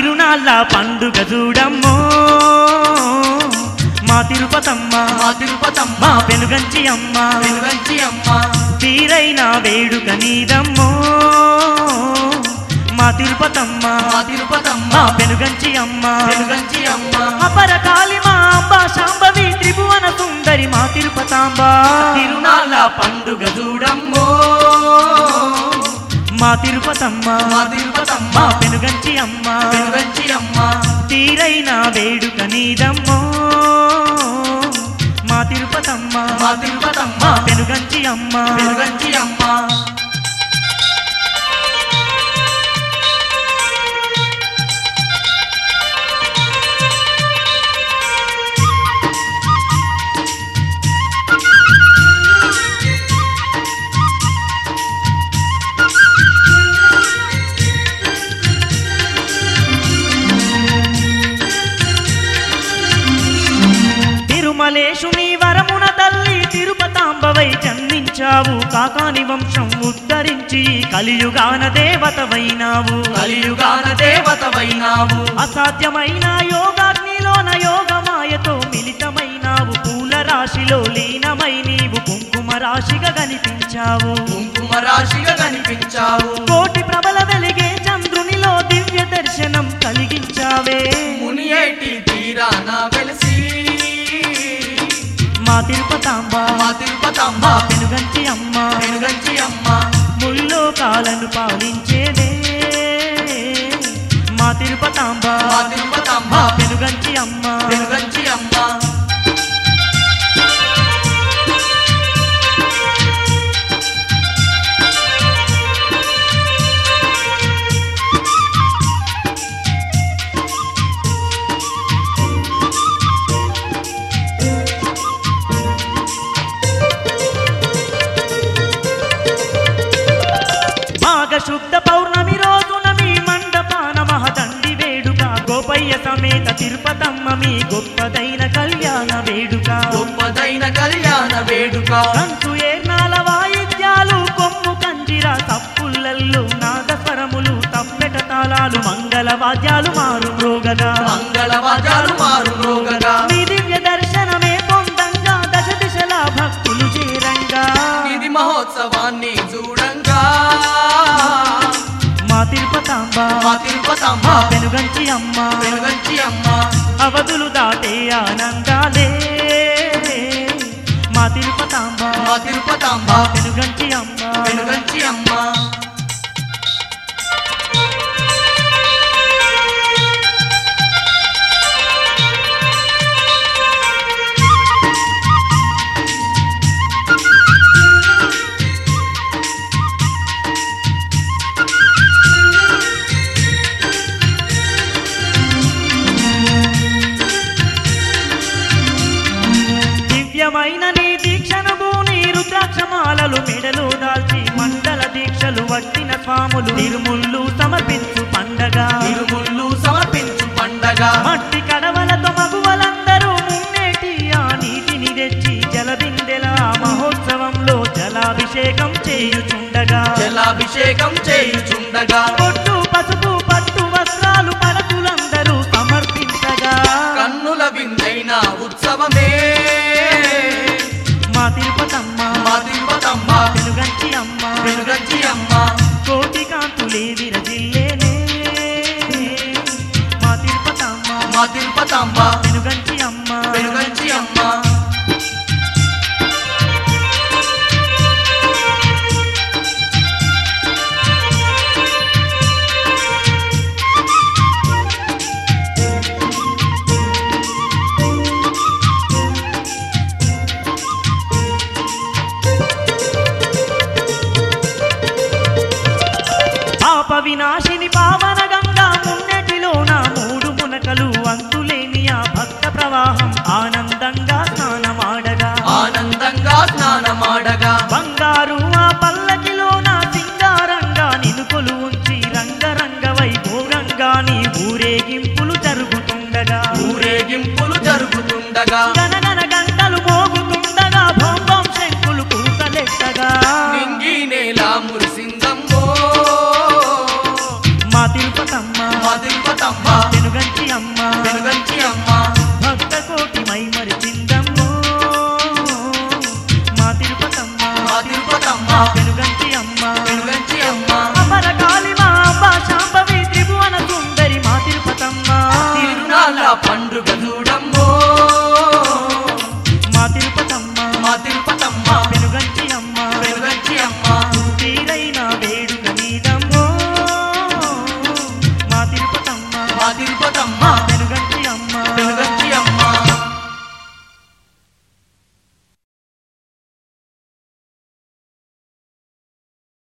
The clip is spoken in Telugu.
తిరునాళ్ళ పండుగ చూడమ్మో మా తిరుపతమ్మ మా తిరుపతమ్మ మా పెనుగంచి అమ్మ వెలుగంచి అమ్మ తీరైన వేడుక నీదమ్మో మా తిరుపతమ్మ మా తిరుపతమ్మ మా పెనుగంచి అమ్మ వెలుగంచి అమ్మ అపర కాళి మా అంబ శాంభవి త్రిభువన సుందరి మా తిరుపతాంబ తిరునాళ్ళ పండుగ చూడమ్మో మా తిరుపతమ్మ మా తిరుపతమ్మ మా పెనుగంచి అమ్మ వెలుగంచి అమ్మ తీరైన వేడుక నీదమ్మో మా తిరుపతమ్మ మా తిరుపతమ్మ మా పెనుగంచి అమ్మ వెలుగంచి అమ్మ తిరుమలేశుని వరమున తల్లి తిరుపతాంబవై జన్మించావు కాకాని వంశం ఉద్ధరించి కలియుగాన దేవతవైనావు కలియుగాన దేవతవైనావు అసాధ్యమైన యోగాగ్నిలోన యోగమాయతో మిళితమైనావు పూల రాశిలో లీనమై నీవు కుంకుమ రాశిగా కనిపించావు కుంకుమ రాశిగా కనిపించావు కోటి ప్రబల వెలిగే చంద్రునిలో దివ్య దర్శనం కలిగించావే మునియేటి తీరాన వెలిసి మా తిరుపతాంబ మా తిరుపతమ్మ మా పెనుగంచి అమ్మ వెలుగంచి అమ్మ ముల్లో కాలను పాలించేదే మా తిరుపతాంబ మా తిరుపతమ్మ మా పెనుగంచి అమ్మ వెలుగంచి అమ్మ మాఘ శుద్ధ పౌర్ణమి రోజున మీ మండపాన మహదండి వేడుక గోపయ్య సమేత తిరుపతమ్మ మీ గొప్పదైన కళ్యాణ వేడుక గొప్పదైన కళ్యాణ వేడుక కంచు ఏర్నాల వాయిద్యాలు కొమ్ము కంజిర తప్పులల్లు నాదస్వరములు తప్పెట తాళాలు మంగళ వాద్యాలు మారు మ్రోగగా మంగళవాద్యాలు మారు రోగగా మీ దివ్య దర్శనమే పొందంగా దశ దిశల భక్తులు చేరంగా ఇది మహోత్సవాన్ని చూడంగా మా తిరుపతాంబ మా తిరుపతమ్మ మా పెనుగంచి అమ్మ వెలుగంచి అమ్మ అవధులు దాటే ఆనందాలే మా తిరుపతాంబ మా తిరుపతమ్మ మా పెనుగంచి అమ్మ వెలుగంచి అమ్మ దివ్యమైన నీ దీక్షను భూని రుద్రాక్షమాలలు మెడలు దాల్చి మండల దీక్షలు వట్టిన స్వాములు తిరుముళ్ళు సమర్పించు పండగ తిరుముళ్ళు సమర్పించు పండగ మట్టి కడవలతో మగువలందరూ మున్నేటి ఆ నీటిని తెచ్చి జలబిందెల మహోత్సవంలో జలాభిషేకం చేయుచుండగా జలాభిషేకం చేయుచుండగా పొట్టు పసుపు పట్టు వస్త్రాలు పడతులందరూ సమర్పించగా కన్నుల విందైన ఉత్సవమే మా తిరుపతమ్మ మా తిరుపతమ్మ వెలుగంచి అమ్మ వెలుగంచి అమ్మ కోటి కాంతులే విరజిల్లేనే మా తిరుపతమ్మ మా తిరుపతమ్మ వెలుగంచి అమ్మ వెలుగంచి అమ్మ పాప వినాశిని పావన గంగా మున్నెటిలో నా మూడు మునకలు అంతులేని ఆ భక్త ప్రవాహం ఆనందంగా స్నానమాడగా ఆనందంగా స్నానమాడగా బంగారు ఆ పల్లకిలో నా సింగారంగా నినుకొలు ఉంచి రంగరంగ వైభోగంగా నీ ఊరేగింపులు జరుగుతుండగా ఊరేగింపులు జరుగుతుండగా గణగణ గంటలు మోగుతుండగా భోంబం శంకులు కూతలెట్టగా నింగి నేల మురిసిందమ్మో మా తిరుపతమ్మ మా తిరుపతమ్మ అమ్మ పెను